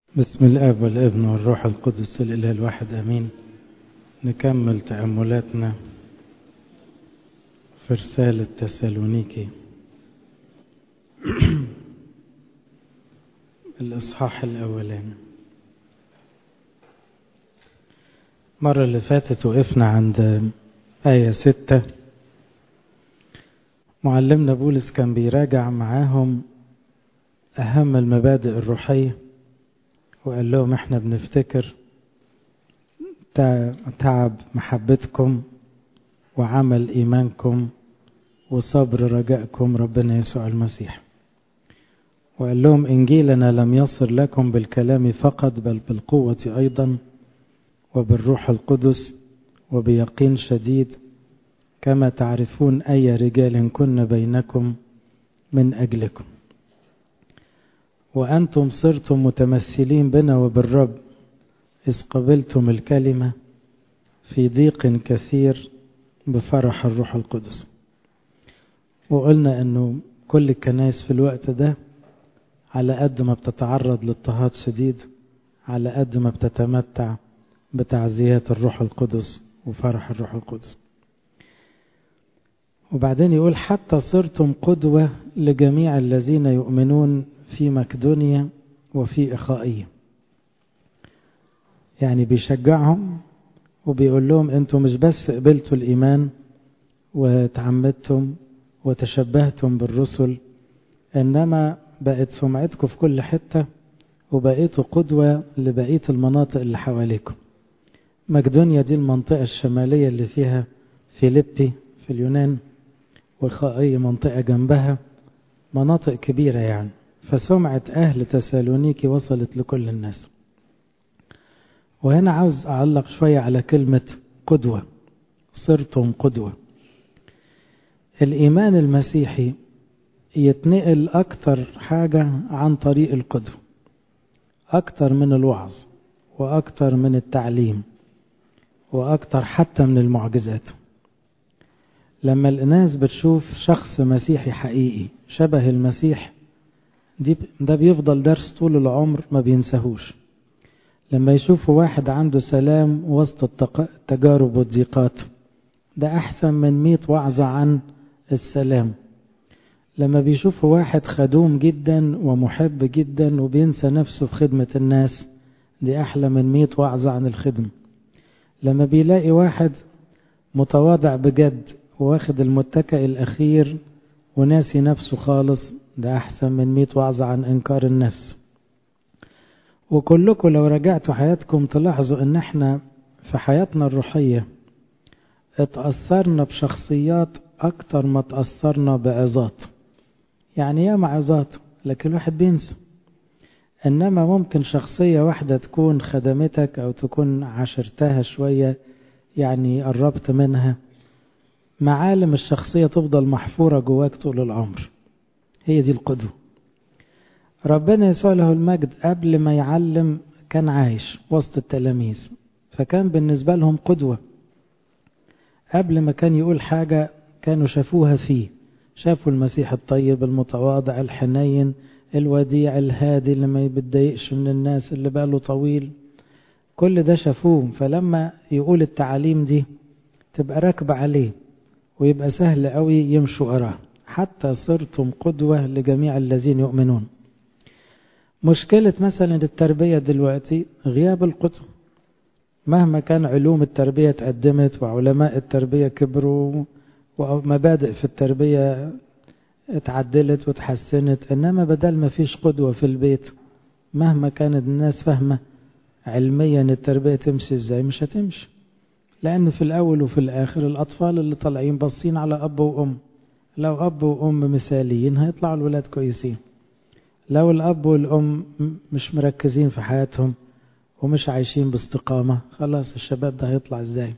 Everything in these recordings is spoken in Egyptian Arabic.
بسم الاب والابن والروح القدس الاله الواحد امين نكمل تاملاتنا في رساله تسالونيكي الاصحاح الاولاني المره اللي فاتت وقفنا عند ايه سته معلمنا بولس كان بيراجع معاهم اهم المبادئ الروحيه وقال لهم احنا بنفتكر تعب محبتكم وعمل ايمانكم وصبر رجائكم ربنا يسوع المسيح وقال لهم انجيلنا لم يصل لكم بالكلام فقط بل بالقوه ايضا وبالروح القدس وبيقين شديد كما تعرفون اي رجال كن بينكم من اجلكم وأنتم صرتم متمثلين بنا وبالرب إذ قبلتم الكلمة في ضيق كثير بفرح الروح القدس وقلنا أنه كل الكنائس في الوقت ده على قد ما بتتعرض لاضطهاد شديد على قد ما بتتمتع بتعزيات الروح القدس وفرح الروح القدس وبعدين يقول حتى صرتم قدوة لجميع الذين يؤمنون في مقدونيا وفي إخائية يعني بيشجعهم وبيقول لهم انتم مش بس قبلتوا الإيمان وتعمدتم وتشبهتم بالرسل إنما بقت سمعتكم في كل حتة وبقيتوا قدوة لبقية المناطق اللي حواليكم مقدونيا دي المنطقة الشمالية اللي فيها فيليبي في اليونان وخائية منطقة جنبها مناطق كبيرة يعني فسمعة أهل تسالونيكي وصلت لكل الناس وهنا عاوز أعلق شوية على كلمة قدوة صرتم قدوة الإيمان المسيحي يتنقل أكتر حاجة عن طريق القدوة أكتر من الوعظ وأكتر من التعليم وأكتر حتى من المعجزات لما الناس بتشوف شخص مسيحي حقيقي شبه المسيح دي ده بيفضل درس طول العمر ما بينساهوش لما يشوفوا واحد عنده سلام وسط التجارب والضيقات ده أحسن من مئة وعظة عن السلام لما بيشوفوا واحد خدوم جدا ومحب جدا وبينسى نفسه في خدمة الناس دي أحلى من مئة وعظة عن الخدمة لما بيلاقي واحد متواضع بجد واخد المتكئ الأخير وناسي نفسه خالص ده أحسن من مئة وعظة عن إنكار النفس وكلكم لو رجعتوا حياتكم تلاحظوا إن إحنا في حياتنا الروحية اتأثرنا بشخصيات أكتر ما تأثرنا بعظات يعني ياما عظات لكن الواحد بينسى إنما ممكن شخصية واحدة تكون خدمتك أو تكون عاشرتها شوية يعني قربت منها معالم الشخصية تفضل محفورة جواك طول العمر هي دي القدوة ربنا يسوع له المجد قبل ما يعلم كان عايش وسط التلاميذ فكان بالنسبة لهم قدوة قبل ما كان يقول حاجة كانوا شافوها فيه شافوا المسيح الطيب المتواضع الحنين الوديع الهادي اللي ما بيتضايقش من الناس اللي بقاله طويل كل ده شافوه فلما يقول التعاليم دي تبقى راكبة عليه ويبقى سهل قوي يمشوا وراه حتى صرتم قدوة لجميع الذين يؤمنون مشكلة مثلا التربية دلوقتي غياب القدوة مهما كان علوم التربية تقدمت وعلماء التربية كبروا ومبادئ في التربية اتعدلت وتحسنت انما بدل ما فيش قدوة في البيت مهما كانت الناس فاهمة علميا التربية تمشي ازاي مش هتمشي لأن في الأول وفي الآخر الأطفال اللي طالعين باصين على أب وأم لو أب وأم مثاليين هيطلعوا الولاد كويسين لو الأب والأم مش مركزين في حياتهم ومش عايشين باستقامة خلاص الشباب ده هيطلع ازاي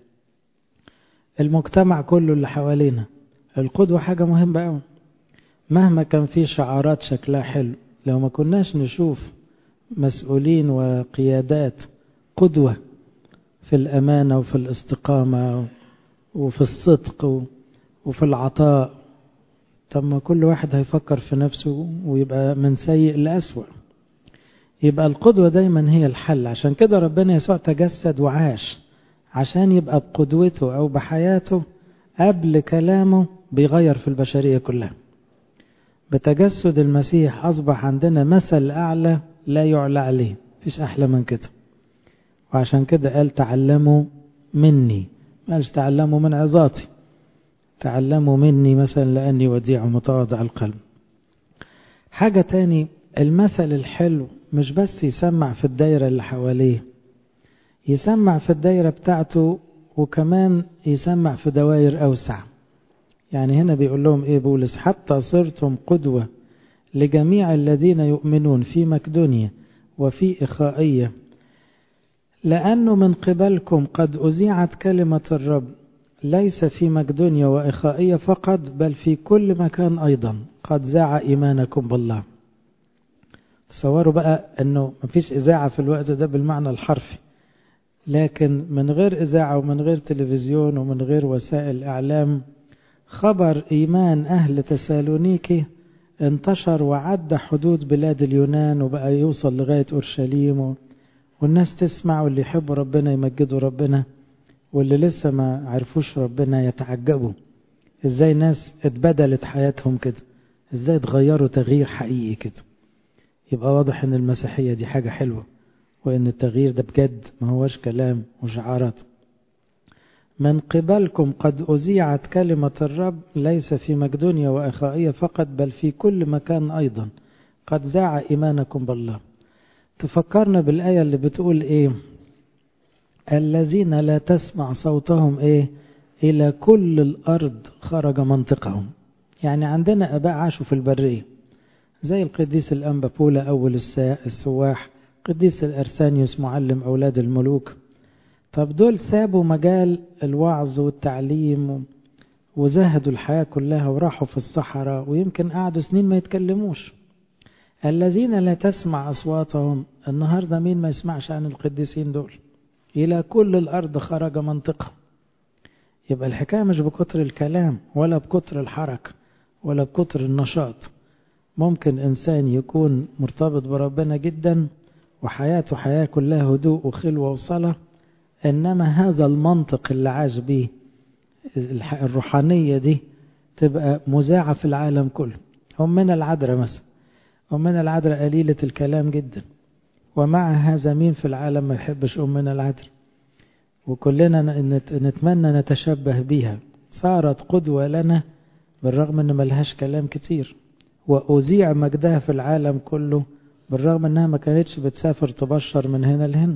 المجتمع كله اللي حوالينا القدوة حاجة مهمة قوي مهما كان في شعارات شكلها حلو لو ما كناش نشوف مسؤولين وقيادات قدوة في الأمانة وفي الاستقامة وفي الصدق وفي العطاء طب ما كل واحد هيفكر في نفسه ويبقى من سيء لأسوأ يبقى القدوة دايما هي الحل عشان كده ربنا يسوع تجسد وعاش عشان يبقى بقدوته أو بحياته قبل كلامه بيغير في البشرية كلها بتجسد المسيح أصبح عندنا مثل أعلى لا يعلى عليه فيش أحلى من كده وعشان كده قال تعلموا مني ما قالش تعلموا من عظاتي تعلموا مني مثلا لأني وديع متواضع القلب حاجة تاني المثل الحلو مش بس يسمع في الدايرة اللي حواليه يسمع في الدايرة بتاعته وكمان يسمع في دوائر أوسع يعني هنا بيقول لهم إيه بولس حتى صرتم قدوة لجميع الذين يؤمنون في مكدونيا وفي إخائية لأنه من قبلكم قد أذيعت كلمة الرب ليس في مقدونيا وإخائية فقط بل في كل مكان أيضا قد زاع إيمانكم بالله تصوروا بقى أنه مفيش إذاعة في الوقت ده بالمعنى الحرفي لكن من غير إذاعة ومن غير تلفزيون ومن غير وسائل إعلام خبر إيمان أهل تسالونيكي انتشر وعدى حدود بلاد اليونان وبقى يوصل لغاية أورشليم والناس تسمع واللي يحبوا ربنا يمجدوا ربنا واللي لسه ما عرفوش ربنا يتعجبوا ازاي ناس اتبدلت حياتهم كده ازاي اتغيروا تغيير حقيقي كده يبقى واضح ان المسيحية دي حاجة حلوة وان التغيير ده بجد ما هوش كلام وشعارات من قبلكم قد أذيعت كلمة الرب ليس في مقدونيا وإخائية فقط بل في كل مكان أيضا قد زاع إيمانكم بالله تفكرنا بالآية اللي بتقول إيه الذين لا تسمع صوتهم إيه إلى كل الأرض خرج منطقهم يعني عندنا أباء عاشوا في البرية زي القديس الأنبا بولا أول السواح قديس الأرسانيوس معلم أولاد الملوك طب دول سابوا مجال الوعظ والتعليم وزهدوا الحياة كلها وراحوا في الصحراء ويمكن قعدوا سنين ما يتكلموش الذين لا تسمع أصواتهم النهاردة مين ما يسمعش عن القديسين دول إلى كل الأرض خرج منطقة يبقى الحكاية مش بكتر الكلام ولا بكتر الحركة ولا بكتر النشاط ممكن إنسان يكون مرتبط بربنا جدا وحياته حياة كلها هدوء وخلوة وصلاة إنما هذا المنطق اللي عاش بيه الروحانية دي تبقى مذاعة في العالم كله أمنا العذراء مثلا أمنا العذراء قليلة الكلام جدا ومع هذا مين في العالم ما يحبش أمنا العذراء وكلنا نتمنى نتشبه بها صارت قدوة لنا بالرغم أن ملهاش كلام كتير وأذيع مجدها في العالم كله بالرغم أنها ما كانتش بتسافر تبشر من هنا لهنا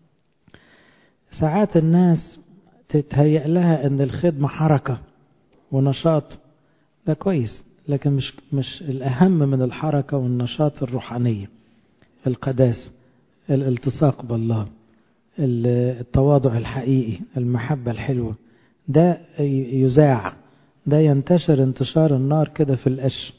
ساعات الناس تتهيأ لها أن الخدمة حركة ونشاط ده كويس لكن مش مش الأهم من الحركة والنشاط الروحانية القداس الالتصاق بالله التواضع الحقيقي المحبة الحلوة ده يذاع ده ينتشر انتشار النار كده في القش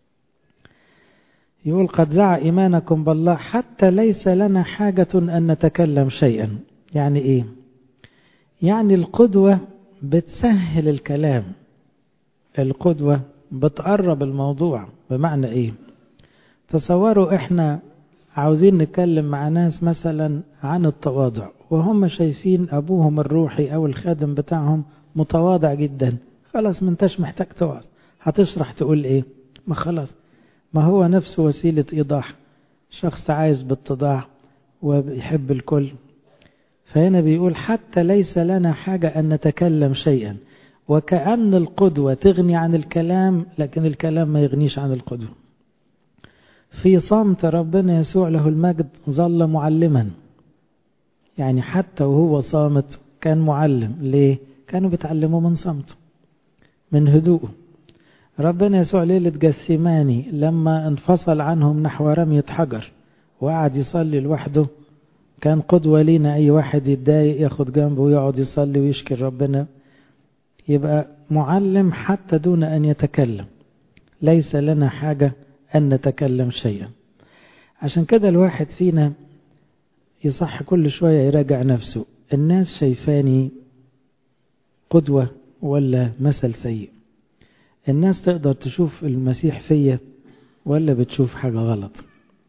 يقول قد زع إيمانكم بالله حتى ليس لنا حاجة أن نتكلم شيئا يعني إيه يعني القدوة بتسهل الكلام القدوة بتقرب الموضوع بمعنى إيه تصوروا إحنا عاوزين نتكلم مع ناس مثلا عن التواضع وهم شايفين أبوهم الروحي أو الخادم بتاعهم متواضع جدا خلاص ما انتش محتاج توعظ هتشرح تقول إيه ما خلاص ما هو نفسه وسيلة إيضاح شخص عايز باتضاع وبيحب الكل فهنا بيقول حتى ليس لنا حاجة أن نتكلم شيئا وكأن القدوة تغني عن الكلام لكن الكلام ما يغنيش عن القدوة في صمت ربنا يسوع له المجد ظل معلما يعني حتى وهو صامت كان معلم ليه كانوا بيتعلموا من صمته من هدوءه ربنا يسوع ليلة جثماني لما انفصل عنهم نحو رمية حجر وقعد يصلي لوحده كان قدوة لينا أي واحد يتضايق ياخد جنبه ويقعد يصلي ويشكر ربنا يبقى معلم حتى دون أن يتكلم ليس لنا حاجة أن نتكلم شيئا عشان كده الواحد فينا يصح كل شوية يراجع نفسه الناس شايفاني قدوة ولا مثل سيء الناس تقدر تشوف المسيح فيا ولا بتشوف حاجة غلط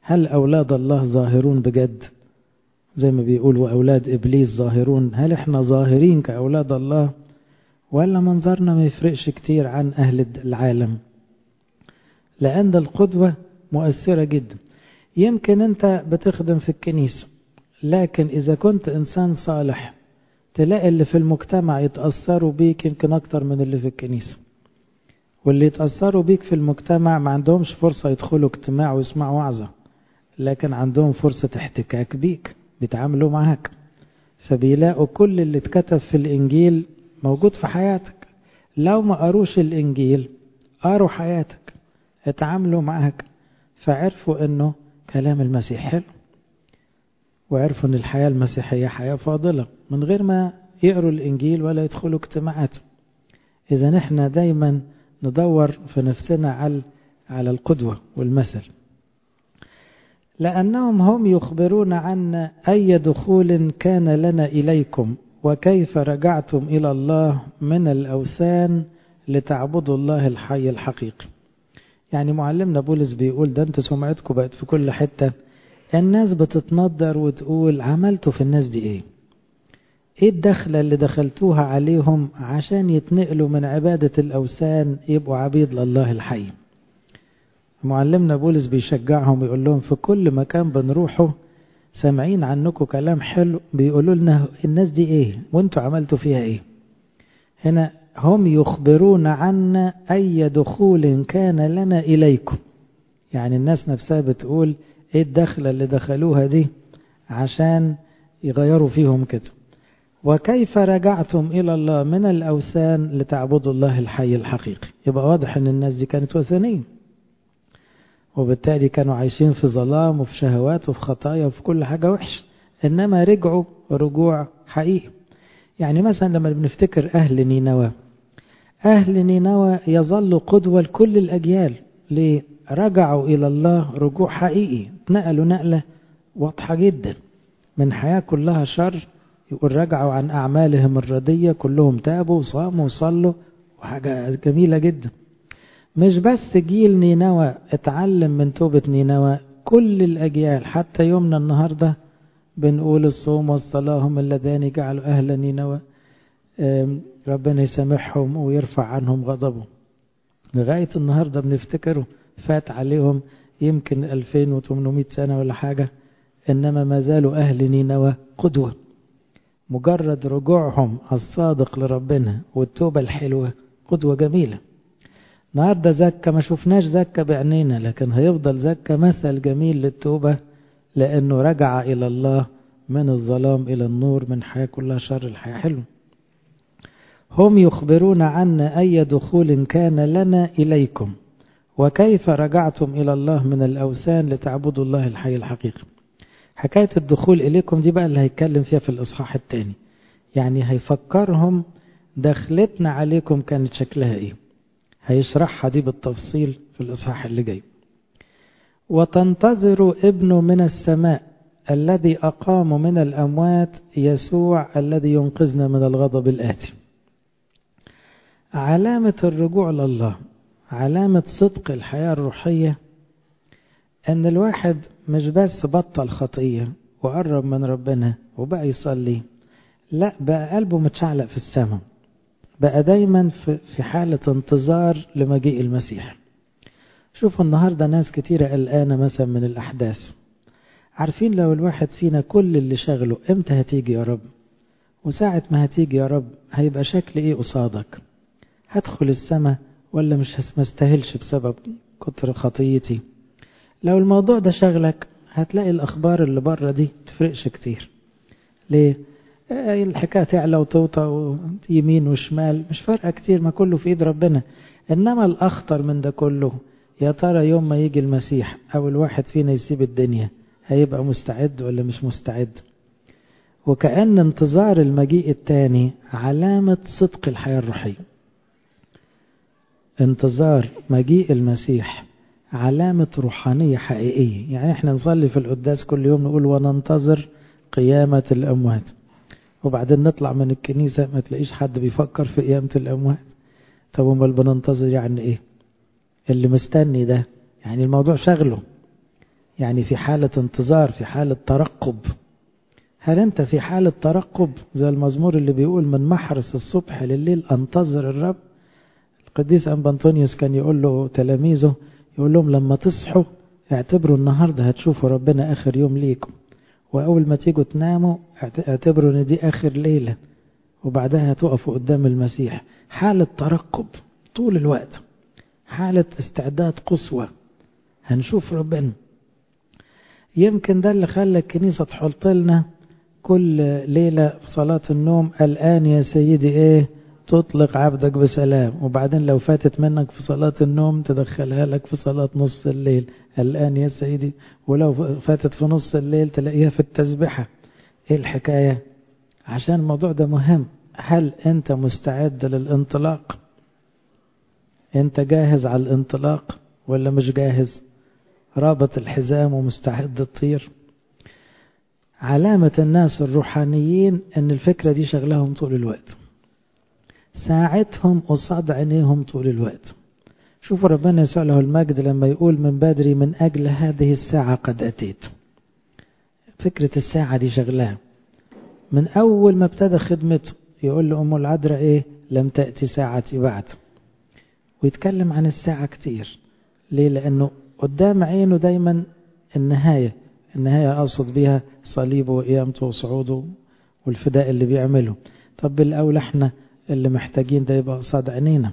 هل أولاد الله ظاهرون بجد زي ما بيقولوا أولاد إبليس ظاهرون هل إحنا ظاهرين كأولاد الله ولا منظرنا ما يفرقش كتير عن أهل العالم لأن القدوة مؤثرة جدا يمكن أنت بتخدم في الكنيسة لكن إذا كنت إنسان صالح تلاقي اللي في المجتمع يتأثروا بيك يمكن أكتر من اللي في الكنيسة واللي يتأثروا بيك في المجتمع ما عندهمش فرصة يدخلوا اجتماع ويسمعوا وعظة لكن عندهم فرصة احتكاك بيك بيتعاملوا معاك فبيلاقوا كل اللي اتكتب في الإنجيل موجود في حياتك لو ما قروش الإنجيل قروا حياتك اتعاملوا معاك فعرفوا انه كلام المسيح حلو وعرفوا ان الحياة المسيحية حياة فاضلة من غير ما يقروا الإنجيل ولا يدخلوا اجتماعات إذا نحن دايما ندور في نفسنا على على القدوة والمثل لأنهم هم يخبرون عنا أي دخول كان لنا إليكم وكيف رجعتم إلى الله من الأوثان لتعبدوا الله الحي الحقيقي يعني معلمنا بولس بيقول ده انت سمعتكم بقت في كل حتة الناس بتتنضر وتقول عملتوا في الناس دي ايه ايه الدخلة اللي دخلتوها عليهم عشان يتنقلوا من عبادة الأوثان يبقوا عبيد لله الحي معلمنا بولس بيشجعهم يقول لهم في كل مكان بنروحه سامعين عنكم كلام حلو بيقولوا لنا الناس دي ايه وانتوا عملتوا فيها ايه هنا هم يخبرون عنا أي دخول كان لنا إليكم يعني الناس نفسها بتقول ايه الدخلة اللي دخلوها دي عشان يغيروا فيهم كده وكيف رجعتم إلى الله من الأوثان لتعبدوا الله الحي الحقيقي يبقى واضح أن الناس دي كانت وثنيين وبالتالي كانوا عايشين في ظلام وفي شهوات وفي خطايا وفي كل حاجة وحشة إنما رجعوا رجوع حقيقي يعني مثلا لما بنفتكر أهل نينوى أهل نينوى يظل قدوة لكل الأجيال ليه؟ رجعوا إلى الله رجوع حقيقي اتنقلوا نقلة واضحة جدا من حياة كلها شر يقول رجعوا عن أعمالهم الردية كلهم تابوا وصاموا وصلوا وحاجة جميلة جدا مش بس جيل نينوى اتعلم من توبة نينوى كل الأجيال حتى يومنا النهاردة بنقول الصوم والصلاة هم اللذان جعلوا أهل نينوى ربنا يسامحهم ويرفع عنهم غضبه لغاية النهاردة بنفتكره فات عليهم يمكن 2800 سنة ولا حاجة إنما ما زالوا أهل نينوى قدوة مجرد رجوعهم الصادق لربنا والتوبة الحلوة قدوة جميلة النهاردة زكا ما شفناش زكا بعينينا لكن هيفضل زكا مثل جميل للتوبة لأنه رجع إلى الله من الظلام إلى النور من حياة كلها شر الحياة حلو هم يخبرون عنا أي دخول كان لنا إليكم وكيف رجعتم إلى الله من الأوثان لتعبدوا الله الحي الحقيقي حكاية الدخول إليكم دي بقى اللي هيتكلم فيها في الإصحاح الثاني يعني هيفكرهم دخلتنا عليكم كانت شكلها إيه هيشرحها دي بالتفصيل في الإصحاح اللي جاي وتنتظر ابنه من السماء الذي أقام من الأموات يسوع الذي ينقذنا من الغضب الآتي علامة الرجوع لله علامة صدق الحياة الروحية أن الواحد مش بس بطل خطية وقرب من ربنا وبقى يصلي لا بقى قلبه متشعلق في السماء بقى دايما في حالة انتظار لمجيء المسيح شوفوا النهاردة ناس كتيرة قلقانة مثلا من الأحداث عارفين لو الواحد فينا كل اللي شغله امتى هتيجي يا رب وساعة ما هتيجي يا رب هيبقى شكل ايه قصادك هدخل السماء ولا مش مستاهلش بسبب كتر خطيتي لو الموضوع ده شغلك هتلاقي الأخبار اللي بره دي تفرقش كتير ليه الحكاية تعلى وتوطى يمين وشمال مش فارقة كتير ما كله في ايد ربنا انما الاخطر من ده كله يا ترى يوم ما يجي المسيح او الواحد فينا يسيب الدنيا هيبقى مستعد ولا مش مستعد وكأن انتظار المجيء التاني علامة صدق الحياة الروحية انتظار مجيء المسيح علامة روحانية حقيقية يعني احنا نصلي في القداس كل يوم نقول وننتظر قيامة الأموات وبعدين نطلع من الكنيسة ما تلاقيش حد بيفكر في قيامة الأموات طب امال بننتظر يعني ايه اللي مستني ده يعني الموضوع شغله يعني في حالة انتظار في حالة ترقب هل أنت في حالة ترقب زي المزمور اللي بيقول من محرس الصبح لليل أنتظر الرب القديس أنبانطونيوس كان يقول له تلاميذه يقول لهم لما تصحوا اعتبروا النهاردة هتشوفوا ربنا آخر يوم ليكم وأول ما تيجوا تناموا اعتبروا ان دي آخر ليلة وبعدها هتقفوا قدام المسيح حالة ترقب طول الوقت حالة استعداد قصوى هنشوف ربنا يمكن ده اللي خلى الكنيسة تحط لنا كل ليلة في صلاة النوم الآن يا سيدي إيه تطلق عبدك بسلام وبعدين لو فاتت منك في صلاة النوم تدخلها لك في صلاة نص الليل الآن يا سيدي ولو فاتت في نص الليل تلاقيها في التسبحة إيه الحكاية عشان الموضوع ده مهم هل أنت مستعد للانطلاق أنت جاهز على الانطلاق ولا مش جاهز رابط الحزام ومستعد تطير علامة الناس الروحانيين أن الفكرة دي شغلهم طول الوقت ساعتهم قصاد عينيهم طول الوقت شوفوا ربنا يسوع له المجد لما يقول من بدري من أجل هذه الساعة قد أتيت فكرة الساعة دي شغلها من أول ما ابتدى خدمته يقول لأم العذراء إيه لم تأتي ساعتي بعد ويتكلم عن الساعة كتير ليه لأنه قدام عينه دايما النهاية النهاية أقصد بيها صليبه وقيامته وصعوده والفداء اللي بيعمله طب بالأولى احنا اللي محتاجين ده يبقى قصاد عينينا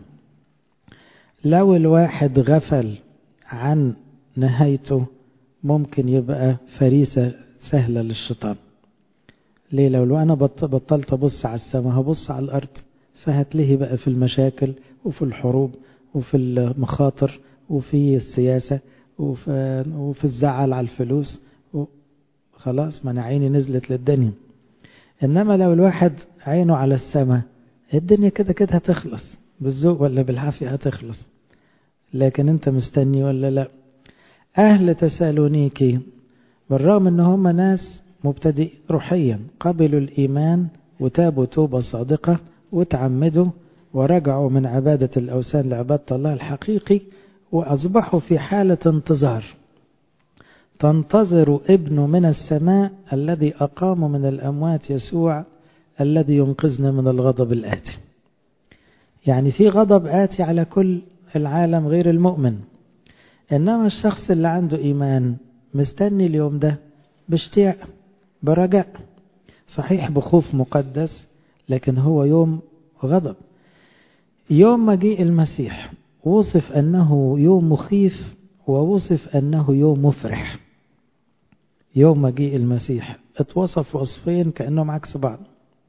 لو الواحد غفل عن نهايته ممكن يبقى فريسة سهلة للشيطان ليه لو أنا بطلت أبص على السماء هبص على الأرض فهتلهي بقى في المشاكل وفي الحروب وفي المخاطر وفي السياسة وفي, وفي الزعل على الفلوس خلاص ما أنا عيني نزلت للدنيا إنما لو الواحد عينه على السماء الدنيا كده كده هتخلص بالذوق ولا بالعافية هتخلص لكن انت مستني ولا لا أهل تسالونيكي بالرغم ان هم ناس مبتدئ روحيا قبلوا الإيمان وتابوا توبة صادقة وتعمدوا ورجعوا من عبادة الأوثان لعبادة الله الحقيقي وأصبحوا في حالة انتظار تنتظر ابن من السماء الذي أقام من الأموات يسوع الذي ينقذنا من الغضب الآتي يعني في غضب آتي على كل العالم غير المؤمن إنما الشخص اللي عنده إيمان مستني اليوم ده باشتياق برجاء صحيح بخوف مقدس لكن هو يوم غضب يوم مجيء المسيح وصف أنه يوم مخيف ووصف أنه يوم مفرح يوم مجيء المسيح اتوصف وصفين كأنهم عكس بعض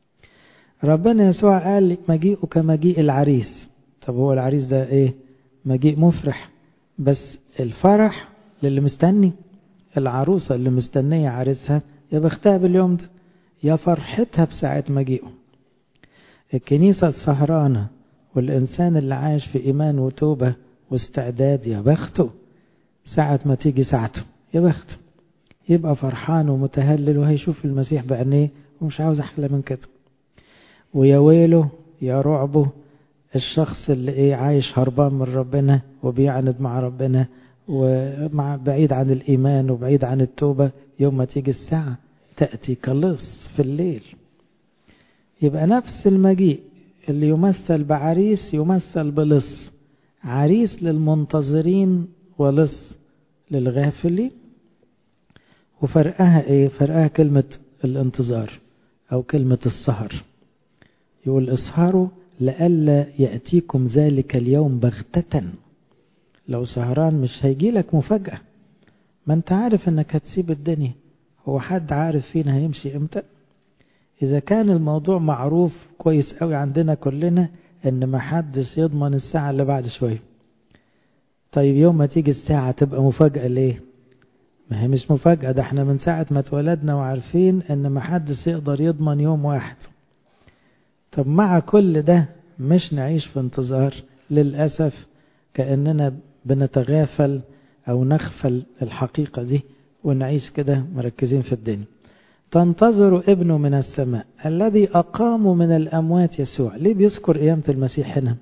ربنا يسوع قال مجيئه كمجيء العريس طب هو العريس ده ايه مجيء مفرح بس الفرح للي مستني العروسة اللي مستنية عريسها يا بختها باليوم ده يا فرحتها بساعة مجيئه الكنيسة السهرانة والإنسان اللي عايش في إيمان وتوبة واستعداد يا بخته ساعة ما تيجي ساعته يا بخته يبقى فرحان ومتهلل وهيشوف المسيح بعينيه ومش عاوز أحلى من كده ويا ويله يا رعبه الشخص اللي ايه عايش هربان من ربنا وبيعند مع ربنا ومع بعيد عن الإيمان وبعيد عن التوبة يوم ما تيجي الساعة تأتي كلص في الليل يبقى نفس المجيء اللي يمثل بعريس يمثل بلص عريس للمنتظرين ولص للغافلين وفرقها ايه فرقها كلمة الانتظار او كلمة السهر يقول اسهروا لئلا يأتيكم ذلك اليوم بغتة لو سهران مش هيجي لك مفاجأة ما انت عارف انك هتسيب الدنيا هو حد عارف فينا هيمشي امتى اذا كان الموضوع معروف كويس قوي عندنا كلنا ان ما حدش يضمن الساعة اللي بعد شوية طيب يوم ما تيجي الساعة تبقى مفاجأة ليه ما هي مش مفاجأة ده احنا من ساعة ما اتولدنا وعارفين ان ما حدش يقدر يضمن يوم واحد طب مع كل ده مش نعيش في انتظار للأسف كأننا بنتغافل أو نغفل الحقيقة دي ونعيش كده مركزين في الدنيا تنتظر ابنه من السماء الذي أقام من الأموات يسوع ليه بيذكر قيامة المسيح هنا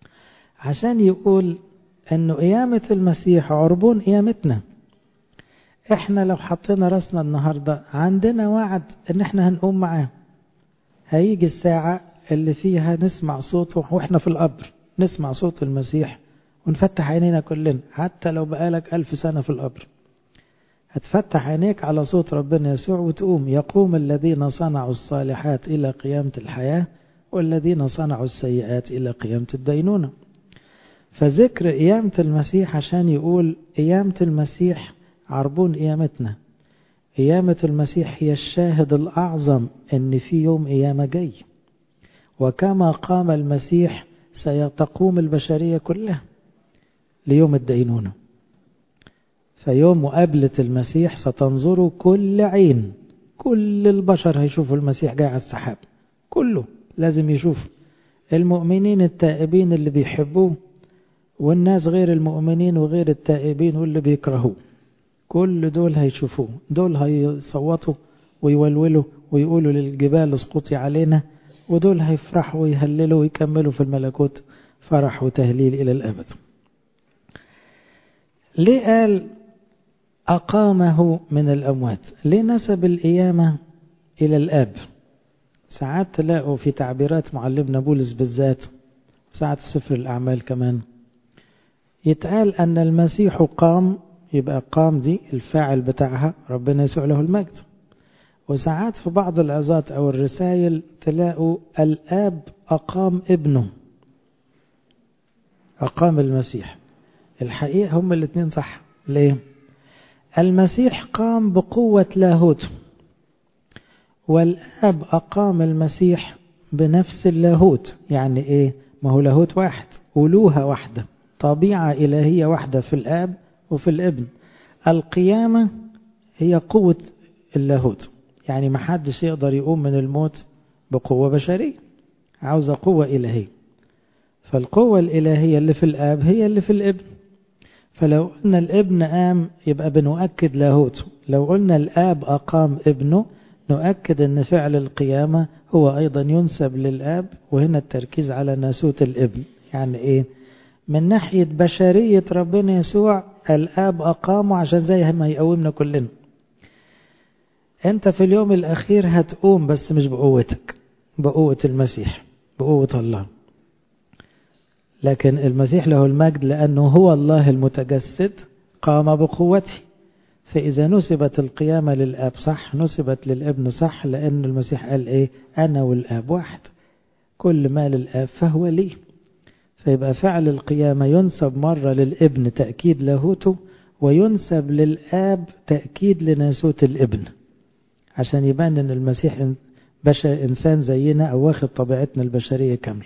عشان يقول أنه قيامة المسيح عربون قيامتنا احنا لو حطينا راسنا النهاردة عندنا وعد ان احنا هنقوم معاه هيجي الساعة اللي فيها نسمع صوته واحنا في القبر نسمع صوت المسيح ونفتح عينينا كلنا حتى لو بقالك ألف سنة في القبر هتفتح عينيك على صوت ربنا يسوع وتقوم يقوم الذين صنعوا الصالحات إلى قيامة الحياة والذين صنعوا السيئات إلى قيامة الدينونة فذكر قيامة المسيح عشان يقول قيامة المسيح عربون قيامتنا قيامة المسيح هي الشاهد الأعظم أن في يوم قيامة جاي وكما قام المسيح سيتقوم البشرية كلها ليوم الدينونة فيوم مقابلة المسيح ستنظر كل عين كل البشر هيشوفوا المسيح جاي على السحاب كله لازم يشوف المؤمنين التائبين اللي بيحبوه والناس غير المؤمنين وغير التائبين واللي بيكرهوه كل دول هيشوفوه دول هيصوتوا ويولولوا ويقولوا للجبال اسقطي علينا ودول هيفرحوا ويهللوا ويكملوا في الملكوت فرح وتهليل إلى الأبد ليه قال أقامه من الأموات ليه نسب القيامة إلى الآب ساعات تلاقوا في تعبيرات معلمنا بولس بالذات ساعات في سفر الأعمال كمان يتقال أن المسيح قام يبقى قام دي الفاعل بتاعها ربنا يسوع له المجد وساعات في بعض العظات أو الرسائل تلاقوا الآب أقام ابنه أقام المسيح الحقيقة هم الاثنين صح ليه المسيح قام بقوة لاهوته والآب أقام المسيح بنفس اللاهوت يعني إيه ما هو لاهوت واحد ألوهة واحدة طبيعة إلهية واحدة في الآب وفي الابن القيامة هي قوة اللاهوت يعني ما حدش يقدر يقوم من الموت بقوة بشرية عاوزة قوة إلهية فالقوة الإلهية اللي في الآب هي اللي في الابن فلو قلنا الابن قام يبقى بنؤكد لاهوته لو قلنا الآب أقام ابنه نؤكد أن فعل القيامة هو أيضا ينسب للآب وهنا التركيز على ناسوت الابن يعني إيه من ناحية بشرية ربنا يسوع الآب أقامه عشان زي ما يقومنا كلنا أنت في اليوم الأخير هتقوم بس مش بقوتك بقوة المسيح بقوة الله لكن المسيح له المجد لأنه هو الله المتجسد قام بقوته فإذا نسبت القيامة للآب صح نسبت للابن صح لأن المسيح قال إيه أنا والآب واحد كل ما للآب فهو لي فيبقى فعل القيامة ينسب مرة للابن تأكيد لاهوته وينسب للآب تأكيد لناسوت الابن عشان يبان أن المسيح بشر إنسان زينا أو واخد طبيعتنا البشرية كامل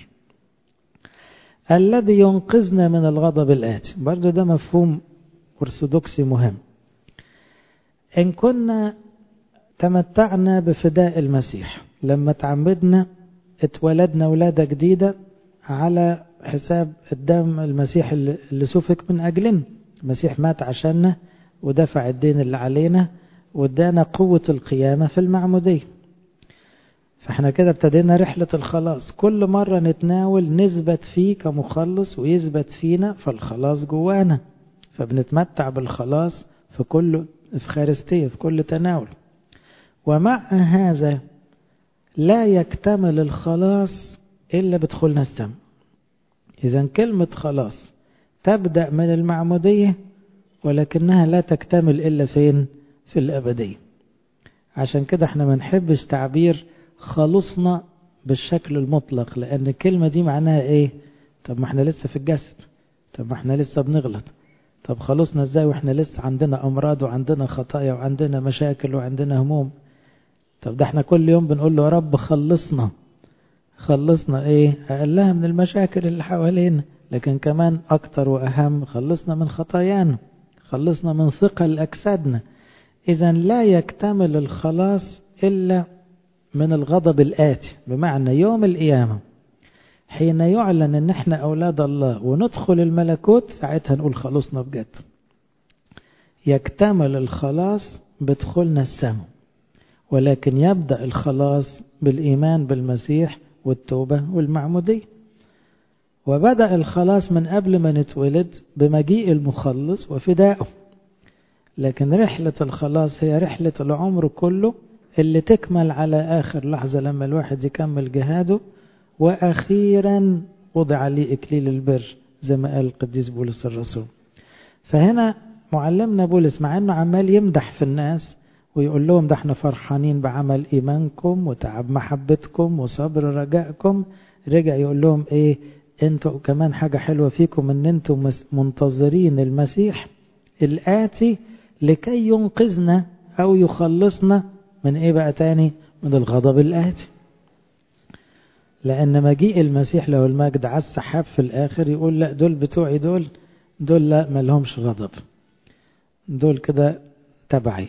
الذي ينقذنا من الغضب الآتي برضو ده مفهوم أرثوذكسي مهم إن كنا تمتعنا بفداء المسيح لما تعمدنا اتولدنا ولادة جديدة على حساب الدم المسيح اللي سفك من أجلنا المسيح مات عشاننا ودفع الدين اللي علينا وادانا قوة القيامة في المعمودية فاحنا كده ابتدينا رحلة الخلاص كل مرة نتناول نثبت فيه كمخلص ويثبت فينا فالخلاص جوانا فبنتمتع بالخلاص في كل افخارستية في كل تناول ومع هذا لا يكتمل الخلاص إلا بدخولنا السماء إذا كلمة خلاص تبدأ من المعمودية ولكنها لا تكتمل إلا فين في الأبدية عشان كده احنا ما نحبش تعبير خلصنا بالشكل المطلق لأن الكلمة دي معناها ايه طب ما احنا لسه في الجسد طب ما احنا لسه بنغلط طب خلصنا ازاي واحنا لسه عندنا أمراض وعندنا خطايا وعندنا مشاكل وعندنا هموم طب ده احنا كل يوم بنقول له يا رب خلصنا خلصنا ايه أقلها من المشاكل اللي حوالينا لكن كمان أكتر وأهم خلصنا من خطايانا خلصنا من ثقل أجسادنا إذا لا يكتمل الخلاص إلا من الغضب الآتي بمعنى يوم القيامة حين يعلن ان احنا اولاد الله وندخل الملكوت ساعتها نقول خلصنا بجد يكتمل الخلاص بدخولنا السماء ولكن يبدأ الخلاص بالإيمان بالمسيح والتوبة والمعمودية وبدأ الخلاص من قبل ما نتولد بمجيء المخلص وفدائه لكن رحلة الخلاص هي رحلة العمر كله اللي تكمل على آخر لحظة لما الواحد يكمل جهاده وأخيرا وضع لي إكليل البر زي ما قال القديس بولس الرسول فهنا معلمنا بولس مع أنه عمال يمدح في الناس ويقول لهم ده احنا فرحانين بعمل إيمانكم وتعب محبتكم وصبر رجائكم رجع يقول لهم ايه انتوا كمان حاجة حلوة فيكم ان انتوا منتظرين المسيح الآتي لكي ينقذنا أو يخلصنا من إيه بقى تاني من الغضب الآتي لأن مجيء المسيح له المجد على السحاب في الآخر يقول لا دول بتوعي دول دول لا ما لهمش غضب دول كده تبعي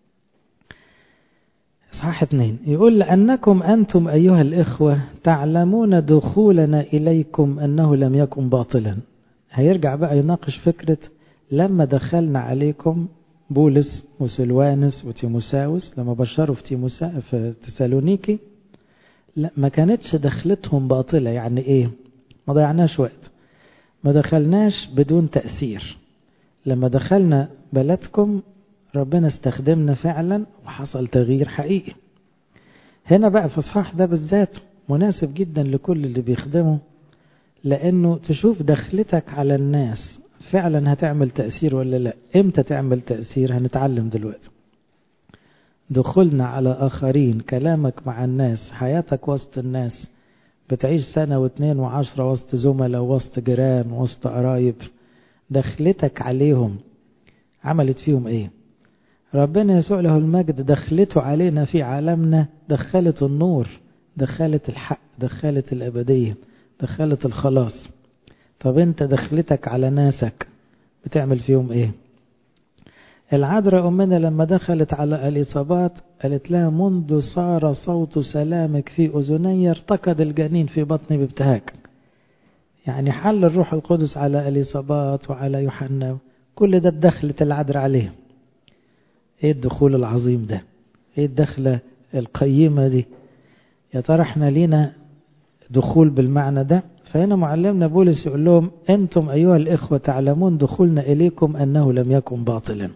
صح اتنين يقول لأنكم أنتم أيها الإخوة تعلمون دخولنا إليكم أنه لم يكن باطلا هيرجع بقى يناقش فكرة لما دخلنا عليكم بولس وسلوانس وتيموساوس لما بشروا في تيموسا في تسالونيكي لا ما كانتش دخلتهم باطلة يعني ايه ما ضيعناش وقت ما دخلناش بدون تأثير لما دخلنا بلدكم ربنا استخدمنا فعلا وحصل تغيير حقيقي هنا بقى في اصحاح ده بالذات مناسب جدا لكل اللي بيخدمه لانه تشوف دخلتك على الناس فعلا هتعمل تأثير ولا لا امتى تعمل تأثير هنتعلم دلوقتي دخولنا على آخرين كلامك مع الناس حياتك وسط الناس بتعيش سنة واثنين وعشرة وسط زملاء وسط جيران وسط قرايب دخلتك عليهم عملت فيهم ايه ربنا يسوع له المجد دخلته علينا في عالمنا دخلت النور دخلت الحق دخلت الأبدية دخلت الخلاص طب انت دخلتك على ناسك بتعمل فيهم ايه العذراء أمنا لما دخلت على الإصابات قالت لها منذ صار صوت سلامك في أذني ارتقد الجنين في بطني بابتهاج يعني حل الروح القدس على الإصابات وعلى يوحنا كل ده دخلت العذراء عليه ايه الدخول العظيم ده ايه الدخلة القيمة دي يا ترى احنا لينا دخول بالمعنى ده فهنا معلمنا بولس يقول لهم انتم ايها الاخوة تعلمون دخولنا اليكم انه لم يكن باطلا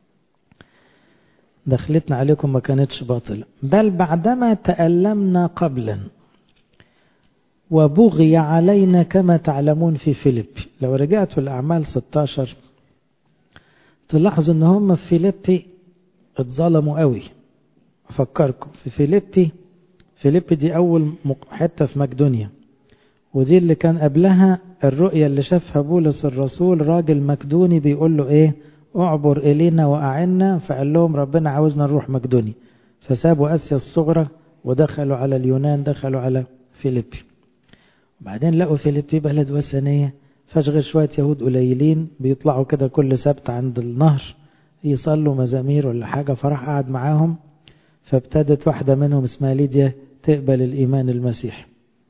دخلتنا عليكم ما كانتش باطلة بل بعدما تألمنا قبلا وبغي علينا كما تعلمون في فيليب لو رجعتوا الأعمال 16 تلاحظوا ان هم في فيليبي اتظلموا قوي افكركم في فيليبي فيليبي دي اول حته في مقدونيا ودي اللي كان قبلها الرؤيه اللي شافها بولس الرسول راجل مقدوني بيقول له ايه اعبر الينا واعنا فقال لهم ربنا عاوزنا نروح مقدوني فسابوا اسيا الصغرى ودخلوا على اليونان دخلوا على فيليبي وبعدين لقوا فيليبي بلد وثنيه فاشغل شويه يهود قليلين بيطلعوا كده كل سبت عند النهر يصلوا مزامير ولا حاجة فراح قعد معاهم فابتدت واحدة منهم اسمها ليديا تقبل الإيمان المسيحي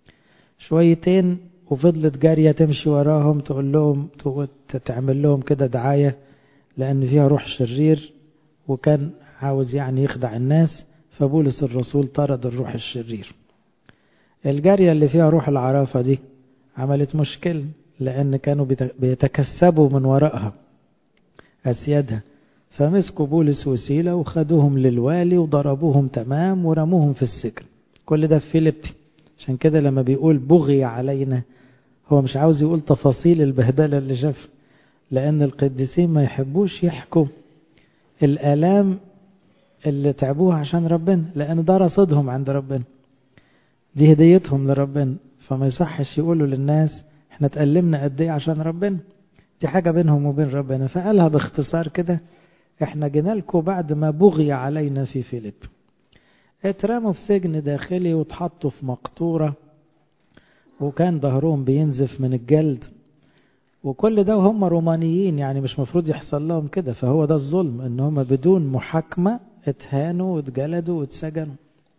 شويتين وفضلت جارية تمشي وراهم تقول لهم تعمل لهم كده دعاية لأن فيها روح شرير وكان عاوز يعني يخدع الناس فبولس الرسول طرد الروح الشرير الجارية اللي فيها روح العرافة دي عملت مشكلة لأن كانوا بيتكسبوا من وراءها أسيادها فمسكوا بولس وسيلة وخدوهم للوالي وضربوهم تمام ورموهم في السجن كل ده في فيليبي عشان كده لما بيقول بغي علينا هو مش عاوز يقول تفاصيل البهدلة اللي شاف لأن القديسين ما يحبوش يحكوا الآلام اللي تعبوها عشان ربنا لأن ده رصيدهم عند ربنا دي هديتهم لربنا فما يصحش يقولوا للناس احنا اتألمنا قد ايه عشان ربنا دي حاجة بينهم وبين ربنا فقالها باختصار كده احنا جينا لكم بعد ما بغي علينا في فيليب اترموا في سجن داخلي واتحطوا في مقطورة وكان ظهرهم بينزف من الجلد وكل ده وهم رومانيين يعني مش مفروض يحصل لهم كده فهو ده الظلم ان هم بدون محاكمة اتهانوا واتجلدوا واتسجنوا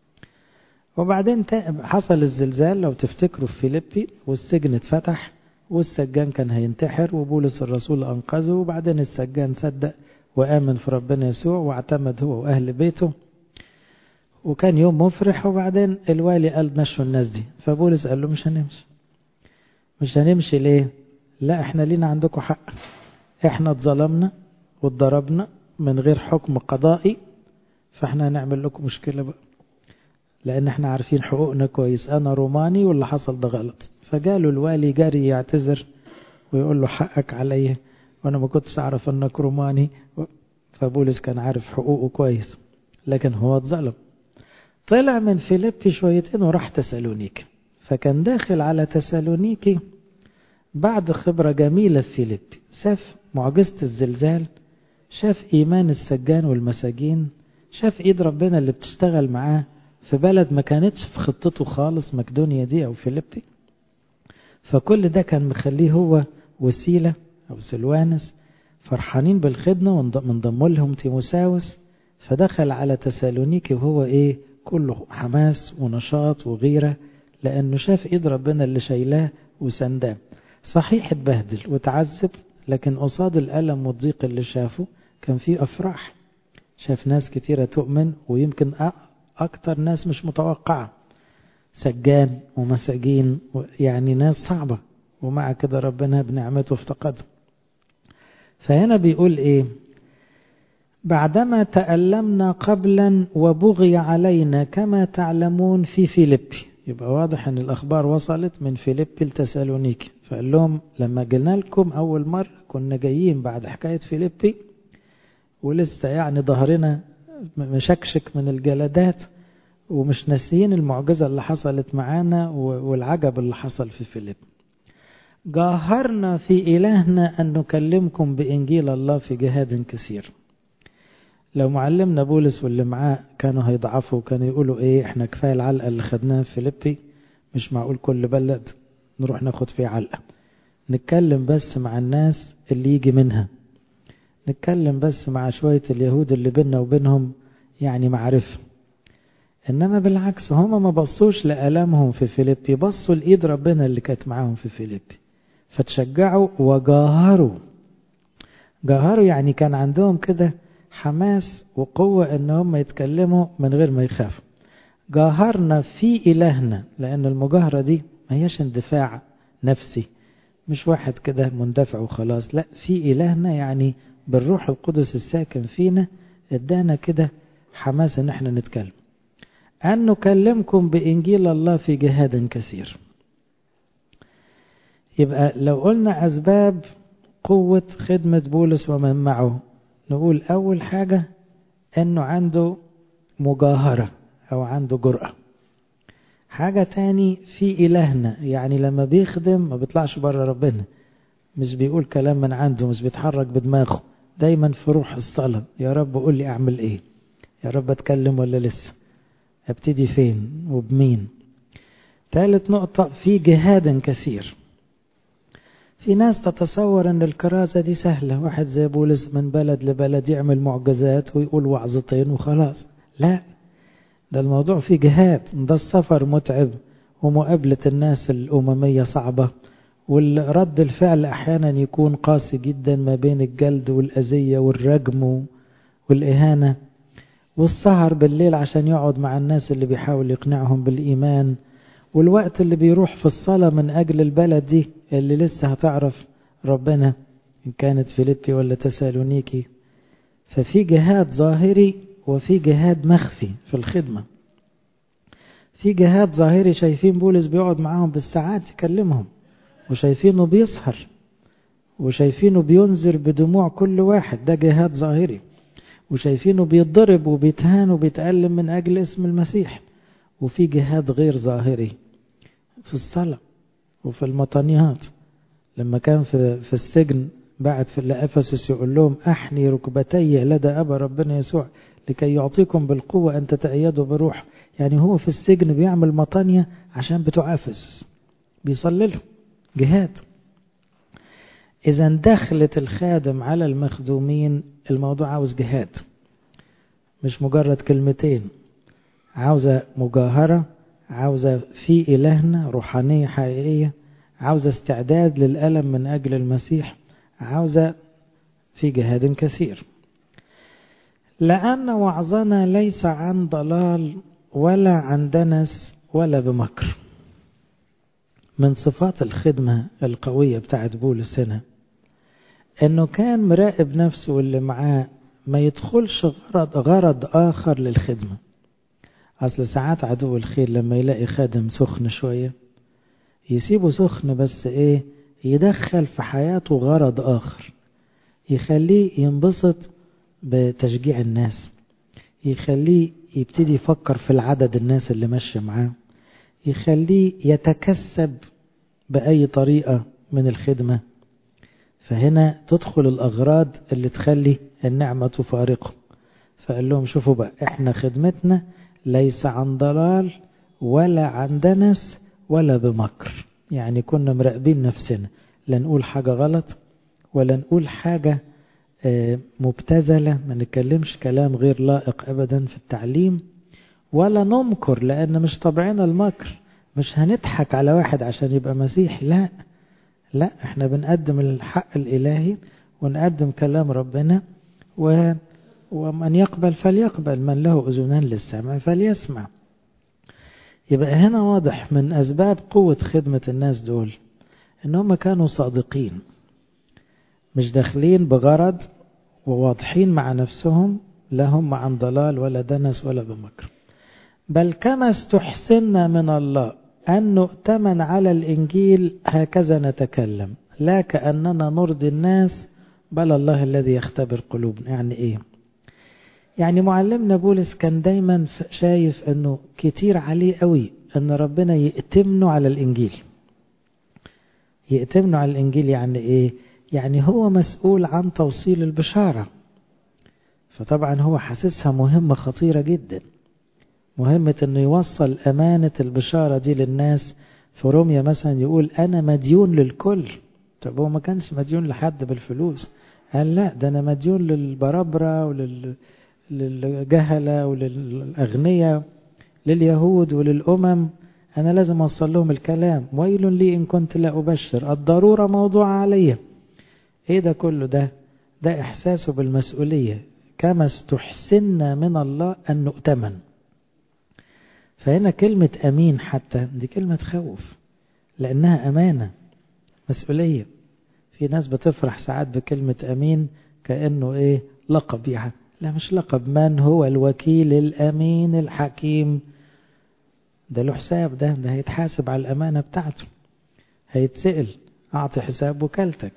وبعدين حصل الزلزال لو تفتكروا في فيليبي والسجن اتفتح والسجان كان هينتحر وبولس الرسول أنقذه وبعدين السجان صدق وآمن في ربنا يسوع واعتمد هو وأهل بيته وكان يوم مفرح وبعدين الوالي قال مشوا الناس دي فبولس قال له مش هنمشي مش هنمشي ليه لا احنا لينا عندكم حق احنا اتظلمنا واتضربنا من غير حكم قضائي فاحنا هنعمل لكم مشكلة بقى لأن احنا عارفين حقوقنا كويس أنا روماني واللي حصل ده غلط فجاله الوالي جري يعتذر ويقول له حقك عليا وأنا ما كنتش أعرف أنك روماني فبولس كان عارف حقوقه كويس لكن هو اتظلم طلع من فيليبي شويتين وراح تسالونيكي فكان داخل على تسالونيكي بعد خبرة جميلة في فيليبي شاف معجزة الزلزال شاف إيمان السجان والمساجين شاف إيد ربنا اللي بتشتغل معاه في بلد ما كانتش في خطته خالص مقدونيا دي أو فيليبي فكل ده كان مخليه هو وسيلة أو سلوانس فرحانين بالخدمة وانضموا لهم تيموساوس فدخل على تسالونيكي وهو إيه كله حماس ونشاط وغيرة لأنه شاف إيد ربنا اللي شايلاه وسنداه صحيح اتبهدل وتعذب لكن قصاد الألم والضيق اللي شافه كان فيه أفراح شاف ناس كتيرة تؤمن ويمكن أكتر ناس مش متوقعة سجان ومساجين يعني ناس صعبة ومع كده ربنا بنعمته افتقدهم فهنا بيقول ايه بعدما تألمنا قبلا وبغي علينا كما تعلمون في فيليبي يبقى واضح ان الاخبار وصلت من فيليبي لتسالونيكي فقال لهم لما جينا لكم اول مرة كنا جايين بعد حكاية فيليبي ولسه يعني ظهرنا مشكشك من الجلدات ومش ناسيين المعجزة اللي حصلت معانا والعجب اللي حصل في فيليب جاهرنا في إلهنا أن نكلمكم بإنجيل الله في جهاد كثير لو معلمنا بولس واللي معاه كانوا هيضعفوا وكانوا يقولوا ايه احنا كفاية العلقة اللي خدناها في فيليبي مش معقول كل بلد نروح ناخد فيه علقة نتكلم بس مع الناس اللي يجي منها نتكلم بس مع شوية اليهود اللي بيننا وبينهم يعني معرفة إنما بالعكس هما ما بصوش لألامهم في فيليبي بصوا لإيد ربنا اللي كانت معاهم في فيليبي فتشجعوا وجاهروا جاهروا يعني كان عندهم كده حماس وقوة إن هم يتكلموا من غير ما يخافوا جاهرنا في إلهنا لأن المجاهرة دي ما هيش اندفاع نفسي مش واحد كده مندفع وخلاص لا في إلهنا يعني بالروح القدس الساكن فينا ادانا كده حماس ان احنا نتكلم أن نكلمكم بإنجيل الله في جهاد كثير يبقى لو قلنا أسباب قوة خدمة بولس ومن معه نقول أول حاجة أنه عنده مجاهرة أو عنده جرأة حاجة تاني في إلهنا يعني لما بيخدم ما بيطلعش بره ربنا مش بيقول كلام من عنده مش بيتحرك بدماغه دايما في روح الصلاة يا رب قول لي أعمل إيه يا رب أتكلم ولا لسه ابتدي فين وبمين ثالث نقطة في جهاد كثير في ناس تتصور ان الكرازة دي سهلة واحد زي بولس من بلد لبلد يعمل معجزات ويقول وعظتين وخلاص لا ده الموضوع فيه جهاد ده السفر متعب ومقابلة الناس الأممية صعبة والرد الفعل أحيانا يكون قاسي جدا ما بين الجلد والأذية والرجم والإهانة والسهر بالليل عشان يقعد مع الناس اللي بيحاول يقنعهم بالإيمان والوقت اللي بيروح في الصلاة من أجل البلد دي اللي لسه هتعرف ربنا إن كانت فيليبي ولا تسالونيكي ففي جهاد ظاهري وفي جهاد مخفي في الخدمة في جهاد ظاهري شايفين بولس بيقعد معاهم بالساعات يكلمهم وشايفينه بيسهر وشايفينه بينذر بدموع كل واحد ده جهاد ظاهري وشايفينه بيتضرب وبيتهان وبيتألم من أجل اسم المسيح وفي جهاد غير ظاهري في الصلاة وفي المطانيات لما كان في, في السجن بعد في لأفسس يقول لهم أحني ركبتي لدى أبا ربنا يسوع لكي يعطيكم بالقوة أن تتأيدوا بروح يعني هو في السجن بيعمل مطانية عشان بتوع أفس بيصلي لهم جهاد إذا دخلت الخادم على المخدومين الموضوع عاوز جهاد مش مجرد كلمتين عاوزة مجاهرة عاوزة في إلهنا روحانية حقيقية عاوزة استعداد للألم من أجل المسيح عاوزة في جهاد كثير لأن وعظنا ليس عن ضلال ولا عن دنس ولا بمكر من صفات الخدمة القوية بتاعت بولس هنا انه كان مراقب نفسه واللي معاه ما يدخلش غرض, غرض آخر للخدمة أصل ساعات عدو الخير لما يلاقي خادم سخن شوية يسيبه سخن بس إيه يدخل في حياته غرض آخر يخليه ينبسط بتشجيع الناس يخليه يبتدي يفكر في العدد الناس اللي ماشية معاه يخليه يتكسب بأي طريقة من الخدمة فهنا تدخل الأغراض اللي تخلي النعمة تفارقه فقال لهم شوفوا بقى احنا خدمتنا ليس عن ضلال ولا عن دنس ولا بمكر يعني كنا مراقبين نفسنا لا نقول حاجة غلط ولا نقول حاجة مبتذلة ما نتكلمش كلام غير لائق أبدا في التعليم ولا نمكر لأن مش طبعنا المكر مش هنضحك على واحد عشان يبقى مسيح لا لا احنا بنقدم الحق الإلهي ونقدم كلام ربنا و ومن يقبل فليقبل من له أذنان للسمع فليسمع يبقى هنا واضح من أسباب قوة خدمة الناس دول إن هم كانوا صادقين مش داخلين بغرض وواضحين مع نفسهم لا هم عن ضلال ولا دنس ولا بمكر بل كما استحسنا من الله أن نؤتمن على الإنجيل هكذا نتكلم لا كأننا نرضي الناس بل الله الذي يختبر قلوبنا يعني إيه يعني معلمنا بولس كان دايما شايف أنه كتير عليه قوي أن ربنا يأتمنه على الإنجيل يأتمنه على الإنجيل يعني إيه يعني هو مسؤول عن توصيل البشارة فطبعا هو حاسسها مهمة خطيرة جدا مهمة انه يوصل امانة البشارة دي للناس في روميا مثلا يقول انا مديون للكل طب هو ما كانش مديون لحد بالفلوس قال لا ده انا مديون للبربرة وللجهلة وللاغنياء لليهود وللامم انا لازم اوصل لهم الكلام ويل لي ان كنت لا ابشر الضرورة موضوع علي ايه ده كله ده ده احساسه بالمسؤولية كما استحسنا من الله ان نؤتمن فهنا كلمة أمين حتى دي كلمة تخوف لأنها أمانة مسؤولية في ناس بتفرح ساعات بكلمة أمين كأنه إيه لقب يعني لا مش لقب من هو الوكيل الأمين الحكيم ده له حساب ده ده هيتحاسب على الأمانة بتاعته هيتسأل أعطي حساب وكالتك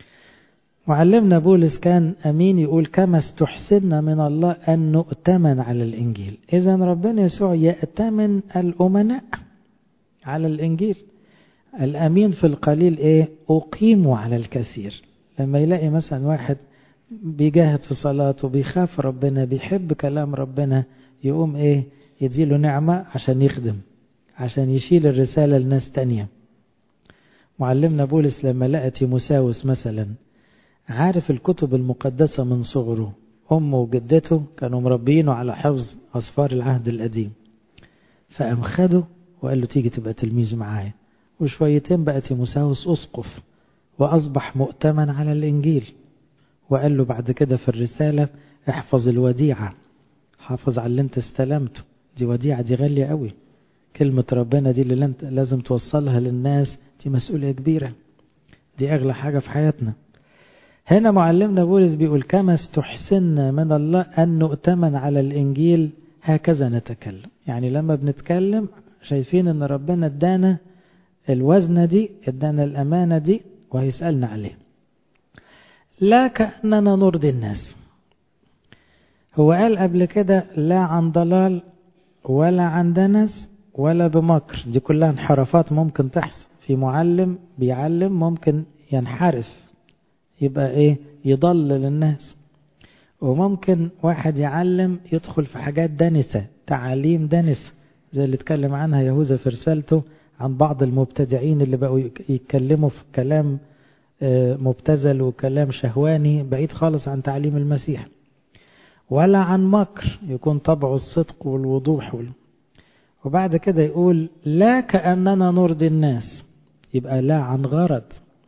معلمنا بولس كان أمين يقول كما استحسنا من الله أن نؤتمن على الإنجيل إذا ربنا يسوع يأتمن الأمناء على الإنجيل الأمين في القليل إيه أقيم على الكثير لما يلاقي مثلا واحد بيجاهد في صلاته بيخاف ربنا بيحب كلام ربنا يقوم إيه يديله نعمة عشان يخدم عشان يشيل الرسالة لناس تانية معلمنا بولس لما لقى تيموساوس مثلا عارف الكتب المقدسة من صغره أمه وجدته كانوا مربينه على حفظ أصفار العهد القديم فقام خده وقال له تيجي تبقى تلميذ معايا وشويتين بقى تيموساوس أسقف وأصبح مؤتمن على الإنجيل وقال له بعد كده في الرسالة احفظ الوديعة حافظ على اللي انت استلمته دي وديعة دي غالية قوي كلمة ربنا دي اللي انت لازم توصلها للناس دي مسؤولية كبيرة دي أغلى حاجة في حياتنا هنا معلمنا بولس بيقول كما استحسنا من الله أن نؤتمن على الإنجيل هكذا نتكلم يعني لما بنتكلم شايفين أن ربنا ادانا الوزنة دي ادانا الأمانة دي وهيسألنا عليه لا كأننا نرضي الناس هو قال قبل كده لا عن ضلال ولا عن دنس ولا بمكر دي كلها انحرافات ممكن تحصل في معلم بيعلم ممكن ينحرف يبقى ايه يضلل الناس وممكن واحد يعلم يدخل في حاجات دنسة تعاليم دنسة زي اللي اتكلم عنها يهوذا في رسالته عن بعض المبتدعين اللي بقوا يتكلموا في كلام مبتذل وكلام شهواني بعيد خالص عن تعليم المسيح ولا عن مكر يكون طبعه الصدق والوضوح وال... وبعد كده يقول لا كأننا نرضي الناس يبقى لا عن غرض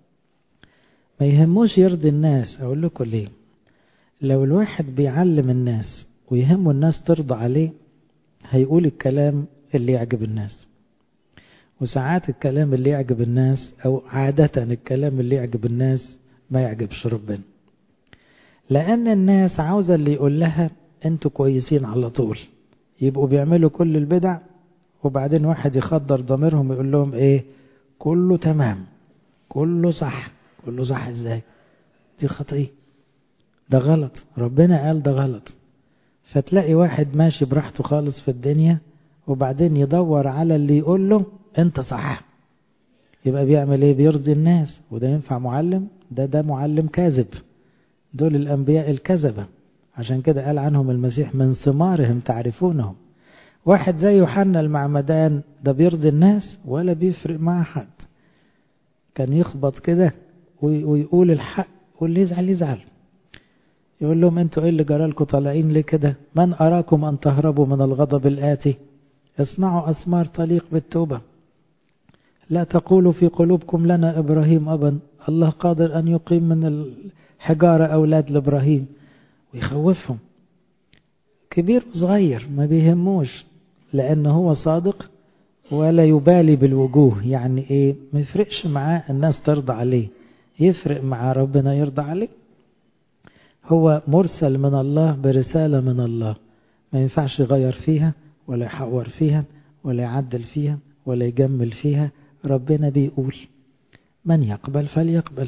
ما يهموش يرضي الناس أقول لكم ليه لو الواحد بيعلم الناس ويهمه الناس ترضى عليه هيقول الكلام اللي يعجب الناس وساعات الكلام اللي يعجب الناس أو عادة الكلام اللي يعجب الناس ما يعجبش ربنا لأن الناس عاوزة اللي يقول لها أنتوا كويسين على طول يبقوا بيعملوا كل البدع وبعدين واحد يخدر ضميرهم يقول لهم إيه كله تمام كله صح كله صح إزاي دي خطية ده غلط ربنا قال ده غلط فتلاقي واحد ماشي براحته خالص في الدنيا وبعدين يدور على اللي يقول له انت صح يبقى بيعمل ايه بيرضي الناس وده ينفع معلم ده ده معلم كاذب دول الانبياء الكذبة عشان كده قال عنهم المسيح من ثمارهم تعرفونهم واحد زي يوحنا المعمدان ده بيرضي الناس ولا بيفرق مع حد كان يخبط كده ويقول الحق واللي يزعل يزعل يقول لهم انتوا ايه اللي جرالكم طالعين ليه كده من اراكم ان تهربوا من الغضب الاتي اصنعوا اثمار تليق بالتوبه لا تقولوا في قلوبكم لنا ابراهيم ابا الله قادر ان يقيم من الحجاره اولاد لابراهيم ويخوفهم كبير وصغير ما بيهموش لان هو صادق ولا يبالي بالوجوه يعني ايه ما يفرقش معاه الناس ترضى عليه يفرق مع ربنا يرضى عليه هو مرسل من الله برسالة من الله ما ينفعش يغير فيها ولا يحور فيها ولا يعدل فيها ولا يجمل فيها ربنا بيقول من يقبل فليقبل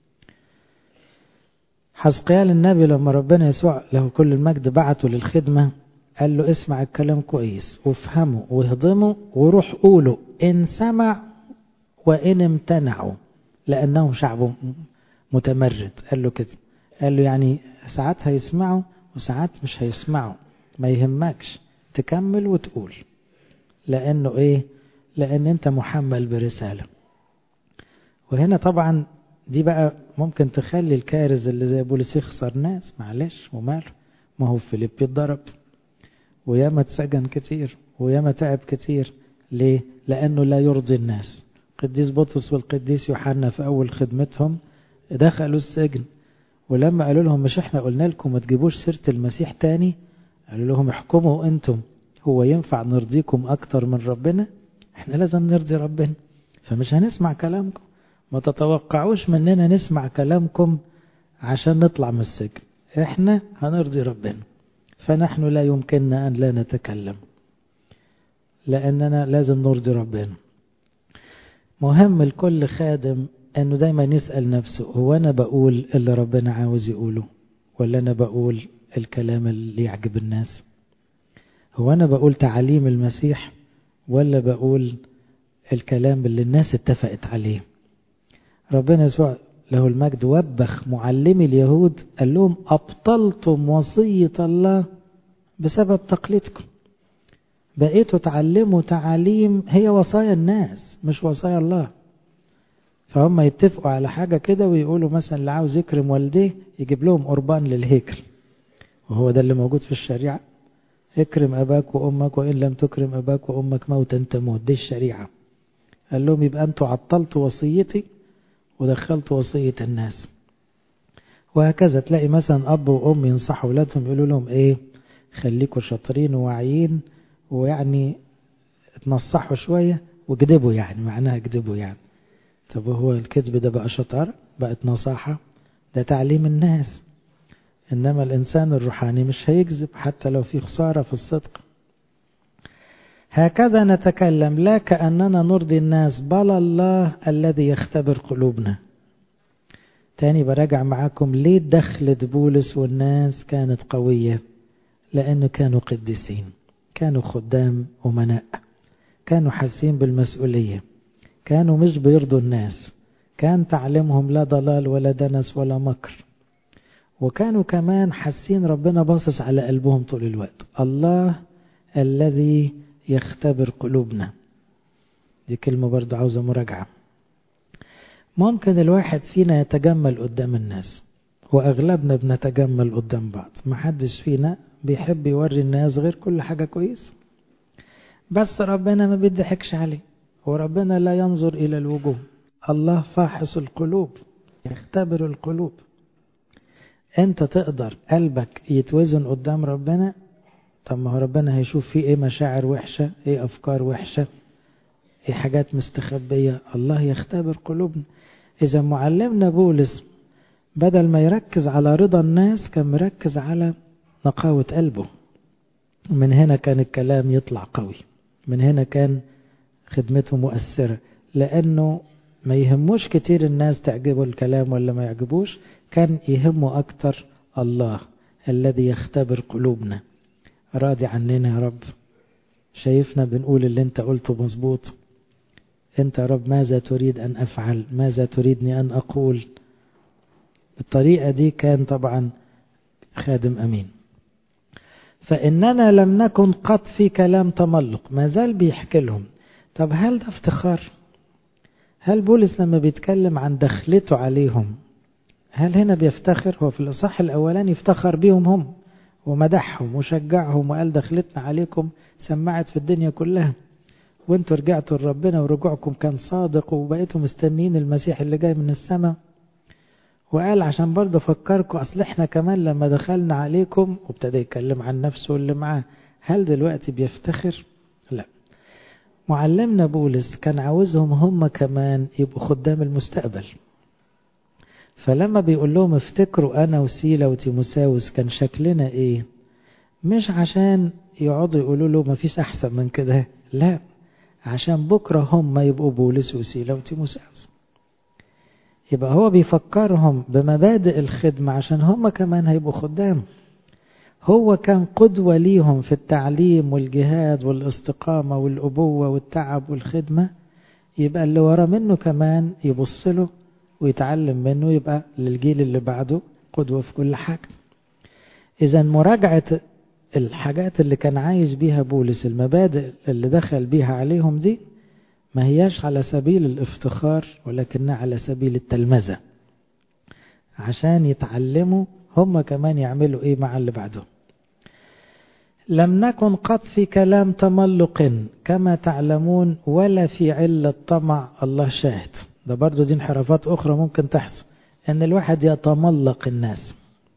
حزقيال النبي لما ربنا يسوع له كل المجد بعته للخدمة قال له اسمع الكلام كويس وافهمه واهضمه وروح قوله إن سمع وإن امتنعوا لأنهم شعب متمرد قال له كده قال له يعني ساعات هيسمعوا وساعات مش هيسمعوا ما يهمكش تكمل وتقول لأنه إيه لأن أنت محمل برسالة وهنا طبعا دي بقى ممكن تخلي الكارز اللي زي بولس يخسر ناس معلش وماله ما هو فيليب اتضرب وياما اتسجن كتير وياما تعب كتير ليه لأنه لا يرضي الناس قديس بطرس والقديس يوحنا في أول خدمتهم دخلوا السجن ولما قالوا لهم مش احنا قلنا لكم ما تجيبوش سيرة المسيح تاني قالوا لهم احكموا انتم هو ينفع نرضيكم اكتر من ربنا احنا لازم نرضي ربنا فمش هنسمع كلامكم ما تتوقعوش مننا نسمع كلامكم عشان نطلع من السجن احنا هنرضي ربنا فنحن لا يمكننا ان لا نتكلم لاننا لازم نرضي ربنا مهم لكل خادم انه دايما يسأل نفسه هو انا بقول اللي ربنا عاوز يقوله ولا انا بقول الكلام اللي يعجب الناس هو انا بقول تعاليم المسيح ولا بقول الكلام اللي الناس اتفقت عليه ربنا يسوع له المجد وبخ معلمي اليهود قال لهم أبطلتم وصية الله بسبب تقليدكم بقيتوا تعلموا تعاليم هي وصايا الناس مش وصايا الله فهم يتفقوا على حاجة كده ويقولوا مثلا اللي عاوز يكرم والديه يجيب لهم قربان للهيكل وهو ده اللي موجود في الشريعة اكرم أباك وأمك وإن لم تكرم أباك وأمك موتا تموت دي الشريعة قال لهم يبقى أنتوا عطلتوا وصيتي ودخلت وصية الناس وهكذا تلاقي مثلا أب وأم ينصحوا أولادهم يقولوا لهم إيه خليكوا شاطرين وواعيين ويعني اتنصحوا شوية وكذبوا يعني معناها كذبوا يعني طب هو الكذب ده بقى شطار بقت نصاحة ده تعليم الناس إنما الإنسان الروحاني مش هيكذب حتى لو في خسارة في الصدق هكذا نتكلم لا كأننا نرضي الناس بل الله الذي يختبر قلوبنا تاني براجع معاكم ليه دخلت بولس والناس كانت قوية لأنه كانوا قديسين كانوا خدام أمناء كانوا حاسين بالمسؤولية كانوا مش بيرضوا الناس كان تعليمهم لا ضلال ولا دنس ولا مكر وكانوا كمان حاسين ربنا باصص على قلبهم طول الوقت الله الذي يختبر قلوبنا دي كلمة برضو عاوزة مراجعة ممكن الواحد فينا يتجمل قدام الناس وأغلبنا بنتجمل قدام بعض محدش فينا بيحب يوري الناس غير كل حاجة كويس بس ربنا ما بيضحكش عليه وربنا لا ينظر إلى الوجوه الله فاحص القلوب يختبر القلوب انت تقدر قلبك يتوزن قدام ربنا طب ما هو ربنا هيشوف فيه ايه مشاعر وحشة ايه افكار وحشة ايه حاجات مستخبية الله يختبر قلوبنا اذا معلمنا بولس بدل ما يركز على رضا الناس كان مركز على نقاوة قلبه من هنا كان الكلام يطلع قوي من هنا كان خدمته مؤثرة لأنه ما يهموش كتير الناس تعجبه الكلام ولا ما يعجبوش كان يهمه أكتر الله الذي يختبر قلوبنا راضي عننا يا رب شايفنا بنقول اللي انت قلته مظبوط انت يا رب ماذا تريد أن أفعل ماذا تريدني أن أقول بالطريقة دي كان طبعا خادم أمين فإننا لم نكن قط في كلام تملق ما زال بيحكي لهم طب هل ده افتخار هل بولس لما بيتكلم عن دخلته عليهم هل هنا بيفتخر هو في الإصحاح الأولاني افتخر بيهم هم ومدحهم وشجعهم وقال دخلتنا عليكم سمعت في الدنيا كلها وانتوا رجعتوا لربنا ورجوعكم كان صادق وبقيتوا مستنين المسيح اللي جاي من السماء وقال عشان برضه فكركم اصل احنا كمان لما دخلنا عليكم وابتدى يتكلم عن نفسه واللي معاه هل دلوقتي بيفتخر؟ لا معلمنا بولس كان عاوزهم هم كمان يبقوا خدام المستقبل فلما بيقول لهم افتكروا انا وسيلا وتيموساوس كان شكلنا ايه مش عشان يقعدوا يقولوا له ما فيش احسن من كده لا عشان بكرة هم يبقوا بولس وسيلا وتيموساوس يبقى هو بيفكرهم بمبادئ الخدمة عشان هم كمان هيبقوا خدام هو كان قدوة ليهم في التعليم والجهاد والاستقامة والأبوة والتعب والخدمة يبقى اللي ورا منه كمان يبص له ويتعلم منه يبقى للجيل اللي بعده قدوة في كل حاجة إذا مراجعة الحاجات اللي كان عايش بيها بولس المبادئ اللي دخل بيها عليهم دي ما هياش على سبيل الافتخار ولكنها على سبيل التلمذة عشان يتعلموا هم كمان يعملوا ايه مع اللي بعدهم لم نكن قط في كلام تملق كما تعلمون ولا في علة طمع الله شاهد ده برضو دي انحرافات أخرى ممكن تحصل أن الواحد يتملق الناس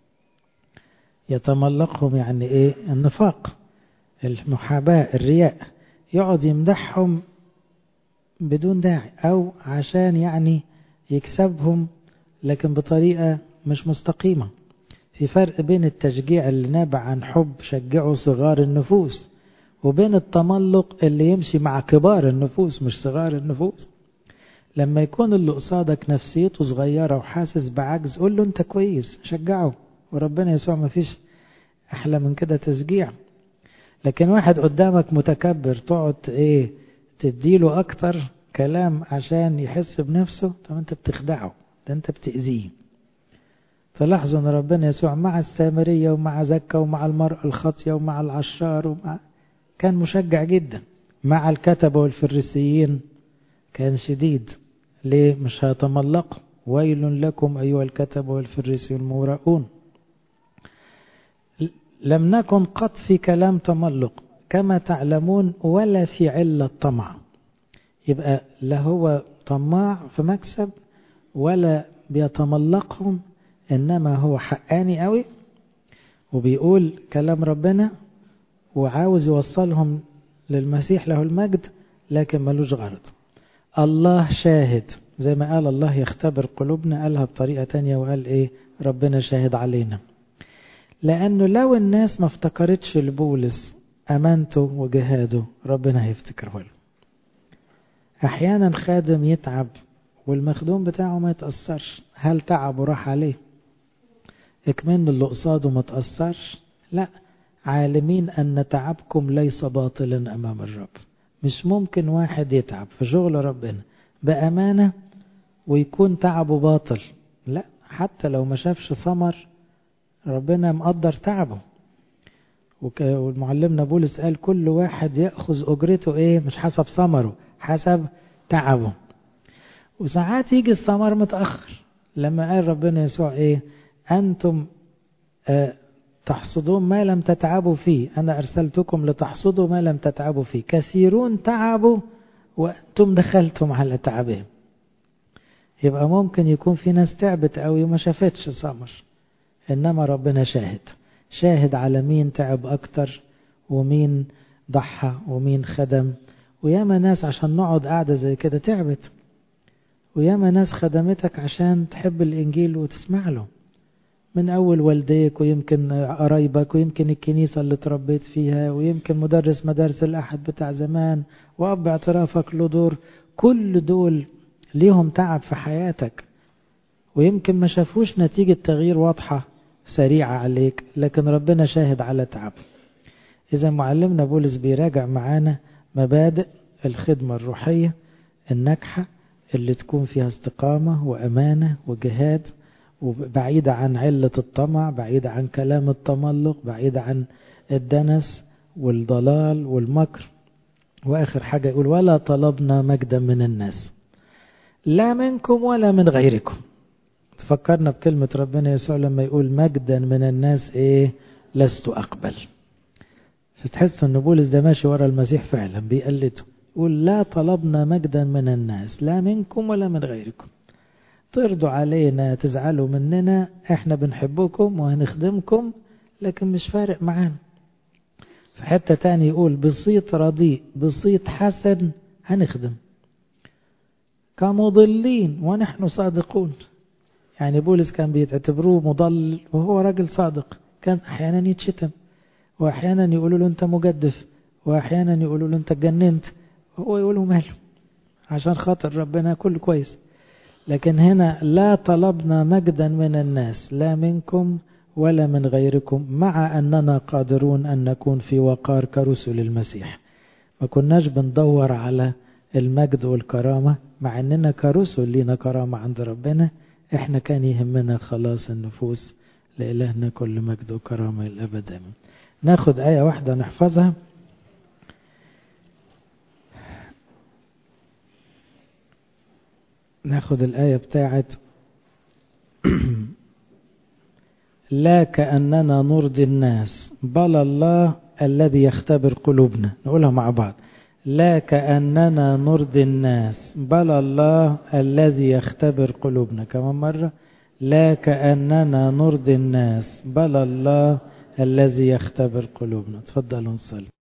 يتملقهم يعني إيه النفاق المحاباة الرياء يقعد يمدحهم بدون داعي أو عشان يعني يكسبهم لكن بطريقة مش مستقيمة في فرق بين التشجيع اللي نابع عن حب شجعوا صغار النفوس وبين التملق اللي يمشي مع كبار النفوس مش صغار النفوس لما يكون اللي قصادك نفسيته صغيرة وحاسس بعجز قول له انت كويس شجعه وربنا يسوع ما فيش احلى من كده تشجيع لكن واحد قدامك متكبر تقعد ايه تديله اكتر كلام عشان يحس بنفسه طب انت بتخدعه ده انت بتأذيه فلاحظوا ان ربنا يسوع مع السامرية ومع زكا ومع المرأة الخاطية ومع العشار ومع كان مشجع جدا مع الكتبة والفريسيين كان شديد ليه مش هيتملقوا ويل لكم أيها الكتب والفريسيون الموراؤون لم نكن قط في كلام تملق كما تعلمون ولا في علة طمع يبقى لا هو طماع في مكسب ولا بيتملقهم إنما هو حقاني قوي وبيقول كلام ربنا وعاوز يوصلهم للمسيح له المجد لكن ملوش غرض الله شاهد زي ما قال الله يختبر قلوبنا قالها بطريقة تانية وقال ايه ربنا شاهد علينا لأنه لو الناس ما افتكرتش لبولس أمانته وجهاده ربنا هيفتكره له أحيانا خادم يتعب والمخدوم بتاعه ما يتأثرش هل تعبه راح عليه اكمن اللي قصاده ما تأثرش لا عالمين أن تعبكم ليس باطلا أمام الرب مش ممكن واحد يتعب في شغل ربنا بأمانة ويكون تعبه باطل لا حتى لو ما شافش ثمر ربنا مقدر تعبه والمعلمنا بولس قال كل واحد يأخذ أجرته إيه مش حسب ثمره حسب تعبه وساعات يجي الثمر متأخر لما قال ربنا يسوع إيه أنتم آه تحصدون ما لم تتعبوا فيه أنا أرسلتكم لتحصدوا ما لم تتعبوا فيه كثيرون تعبوا وأنتم دخلتم على تعبهم يبقى ممكن يكون في ناس تعبت قوي وما شافتش ثمر إنما ربنا شاهد شاهد على مين تعب أكتر ومين ضحى ومين خدم وياما ناس عشان نقعد قاعدة زي كده تعبت وياما ناس خدمتك عشان تحب الإنجيل وتسمع له من أول والديك ويمكن قرايبك ويمكن الكنيسة اللي تربيت فيها ويمكن مدرس مدارس الأحد بتاع زمان وأب اعترافك له دور كل دول ليهم تعب في حياتك ويمكن ما شافوش نتيجة تغيير واضحة سريعة عليك لكن ربنا شاهد على تعب إذا معلمنا بولس بيراجع معانا مبادئ الخدمة الروحية الناجحة اللي تكون فيها استقامة وأمانة وجهاد وبعيدة عن علة الطمع بعيدة عن كلام التملق بعيدة عن الدنس والضلال والمكر وآخر حاجة يقول ولا طلبنا مجدا من الناس لا منكم ولا من غيركم تفكرنا بكلمة ربنا يسوع لما يقول مجدا من الناس ايه لست أقبل فتحس ان بولس ده ماشي ورا المسيح فعلا بيقلده يقول لا طلبنا مجدا من الناس لا منكم ولا من غيركم ترضوا علينا تزعلوا مننا احنا بنحبكم وهنخدمكم لكن مش فارق معانا في حتة تاني يقول بصيت رديء بصيت حسن هنخدم كمضلين ونحن صادقون يعني بولس كان بيعتبروه مضل وهو راجل صادق كان احيانا يتشتم واحيانا يقولوا له انت مجدف واحيانا يقولوا له انت اتجننت هو يقول له ماله عشان خاطر ربنا كله كويس لكن هنا لا طلبنا مجدا من الناس لا منكم ولا من غيركم مع أننا قادرون أن نكون في وقار كرسل المسيح ما كناش بندور على المجد والكرامة مع أننا كرسل لينا كرامة عند ربنا احنا كان يهمنا خلاص النفوس لإلهنا كل مجد وكرامة الأبد آمين ناخد آية واحدة نحفظها ناخد الآية بتاعت لا كأننا نرضي الناس بل الله الذي يختبر قلوبنا نقولها مع بعض لا كأننا نرضي الناس بل الله الذي يختبر قلوبنا كمان مرة لا كأننا نرضي الناس بل الله الذي يختبر قلوبنا تفضلوا نصلي